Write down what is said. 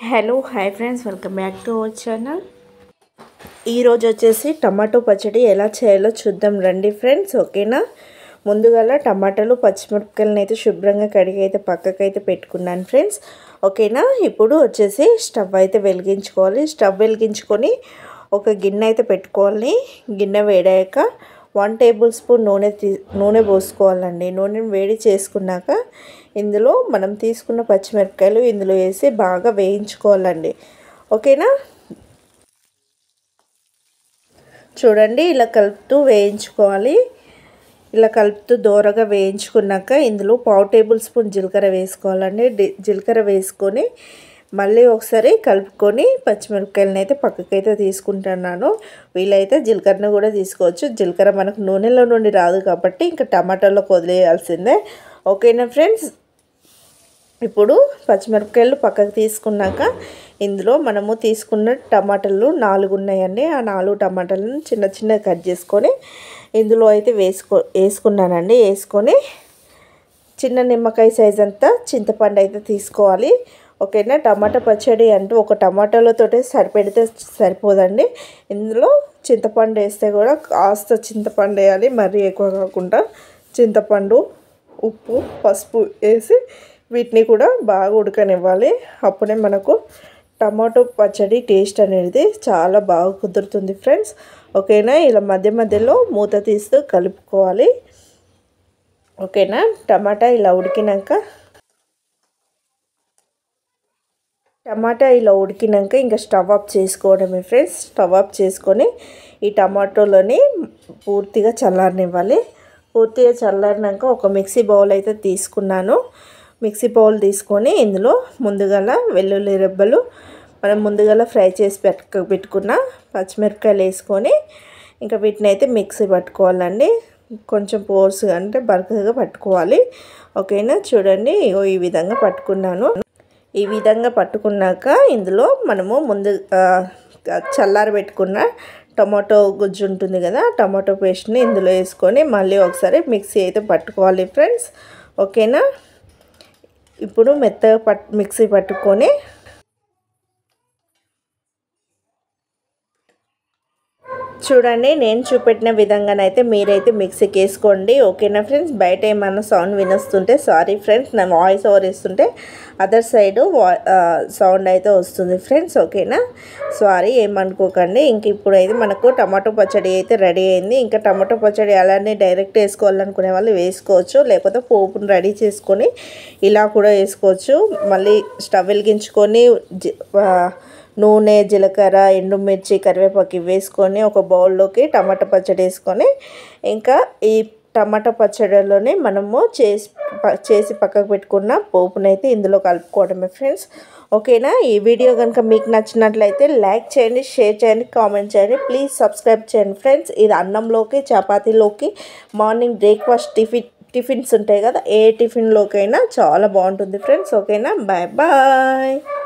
hello hi friends welcome back to our channel ఈరోజు వచ్చేసి tomato పచ్చడి ఎలా చేయాలో చూద్దాం రండి ఫ్రెండ్స్ ఓకేనా ముందుగా టమాటాలు పచ్చిమిరపకాయలను అయితే శుభ్రంగా కడిగి అయితే పక్కకు అయితే పెట్టుకున్నాను ఫ్రెండ్స్ ఓకేనా ఇప్పుడు వచ్చేసి స్టవ్ అయితే వెలిగించుకోవాలి స్టవ్ వెలిగించుకొని ఒక గిన్నె అయితే పెట్టుకోవాలి గిన్నె వేడాక వన్ టేబుల్ స్పూన్ నూనె తీ నూనె పోసుకోవాలండి నూనె వేడి చేసుకున్నాక ఇందులో మనం తీసుకున్న పచ్చిమిరపకాయలు ఇందులో వేసి బాగా వేయించుకోవాలండి ఓకేనా చూడండి ఇలా కలుపుతూ వేయించుకోవాలి ఇలా కలుపుతూ దోరగా వేయించుకున్నాక ఇందులో పావు టేబుల్ స్పూన్ జీలకర్ర వేసుకోవాలండి జీలకర్ర వేసుకొని మళ్ళీ ఒకసారి కలుపుకొని పచ్చిమిరపకాయలను అయితే పక్కకైతే తీసుకుంటున్నాను వీలైతే జీలకర్రను కూడా తీసుకోవచ్చు జీలకర్ర మనకు నూనెలో నుండి రాదు కాబట్టి ఇంకా టమాటాలోకి వదిలేయాల్సిందే ఓకేనా ఫ్రెండ్స్ ఇప్పుడు పచ్చిమిరపకాయలు పక్కకు తీసుకున్నాక ఇందులో మనము తీసుకున్న టమాటాలు నాలుగు ఉన్నాయండి ఆ నాలుగు టమాటాలను చిన్న చిన్న కట్ చేసుకొని ఇందులో అయితే వేసుకో వేసుకున్నానండి వేసుకొని చిన్న నిమ్మకాయ సైజ్ అంతా చింతపండు అయితే తీసుకోవాలి ఓకేనా టమాటా పచ్చడి అంటూ ఒక టమాటాలతోటే సరిపెడితే సరిపోదండి ఇందులో చింతపండు వేస్తే కూడా కాస్త చింతపండు వేయాలి మరీ ఎక్కువ కాకుండా చింతపండు ఉప్పు పసుపు వేసి వీటిని కూడా బాగా ఉడకనివ్వాలి అప్పుడే మనకు టమాటో పచ్చడి టేస్ట్ అనేది చాలా బాగా కుదురుతుంది ఫ్రెండ్స్ ఓకేనా ఇలా మధ్య మధ్యలో మూత తీస్తూ కలుపుకోవాలి ఓకేనా టమాటా ఇలా ఉడికినాక టమాటా ఇలా ఉడికినాక ఇంకా స్టవ్ ఆఫ్ చేసుకోవడమే ఫ్రెండ్స్ స్టవ్ ఆఫ్ చేసుకొని ఈ టమాటోలని పూర్తిగా చల్లారనివ్వాలి పూర్తిగా చల్లారినాక ఒక మిక్సీ బౌల్ అయితే తీసుకున్నాను మిక్సీ బౌల్ తీసుకొని ఇందులో ముందుగల వెల్లుల్లి రెబ్బలు మనం ముందుగల ఫ్రై చేసి పెట్ట పెట్టుకున్న పచ్చిమిరపకాయలు వేసుకొని ఇంకా వీటిని అయితే మిక్సీ పట్టుకోవాలండి కొంచెం పోర్స్ అంటే బరకగా పట్టుకోవాలి ఓకేనా చూడండి ఈ విధంగా పట్టుకున్నాను ఈ విధంగా పట్టుకున్నాక ఇందులో మనము ముందు చల్లారి పెట్టుకున్న టమాటో గుజ్జు ఉంటుంది కదా టమాటో పేస్ట్ని ఇందులో వేసుకొని మళ్ళీ ఒకసారి మిక్సీ అయితే పట్టుకోవాలి ఫ్రెండ్స్ ఓకేనా ఇప్పుడు మెత్తగా పట్ మిక్సీ పట్టుకొని చూడండి నేను చూపెట్టిన విధంగానైతే మీరైతే మిక్సీకి వేసుకోండి ఓకేనా ఫ్రెండ్స్ బయట ఏమన్నా సౌండ్ వినొస్తుంటే సారీ ఫ్రెండ్స్ నా వాయిస్ ఓవర్ ఇస్తుంటే అదర్ సైడ్ సౌండ్ అయితే వస్తుంది ఫ్రెండ్స్ ఓకేనా సారీ ఏమనుకోకండి ఇంక ఇప్పుడైతే మనకు టమాటో పచ్చడి అయితే రెడీ అయింది ఇంకా టమాటో పచ్చడి అలానే డైరెక్ట్ వేసుకోవాలనుకునే వాళ్ళు వేసుకోవచ్చు లేకపోతే పోపును రెడీ చేసుకొని ఇలా కూడా వేసుకోవచ్చు మళ్ళీ స్టవ్ వెలిగించుకొని నూనె జీలకర్ర ఎండుమిర్చి కరివేపాకు వేసుకొని ఒక బౌల్లోకి టమాటా పచ్చడి వేసుకొని ఇంకా ఈ టమాటా పచ్చడిలోనే మనము చేసి చేసి పక్కకు పెట్టుకున్న పోపునైతే ఇందులో కలుపుకోవడమే ఫ్రెండ్స్ ఓకేనా ఈ వీడియో కనుక మీకు నచ్చినట్లయితే లైక్ చేయండి షేర్ చేయండి కామెంట్ చేయండి ప్లీజ్ సబ్స్క్రైబ్ చేయండి ఫ్రెండ్స్ ఇది అన్నంలోకి చపాతీలోకి మార్నింగ్ బ్రేక్ఫాస్ట్ టిఫిన్ టిఫిన్స్ ఉంటాయి కదా ఏ టిఫిన్లోకైనా చాలా బాగుంటుంది ఫ్రెండ్స్ ఓకేనా బాయ్ బాయ్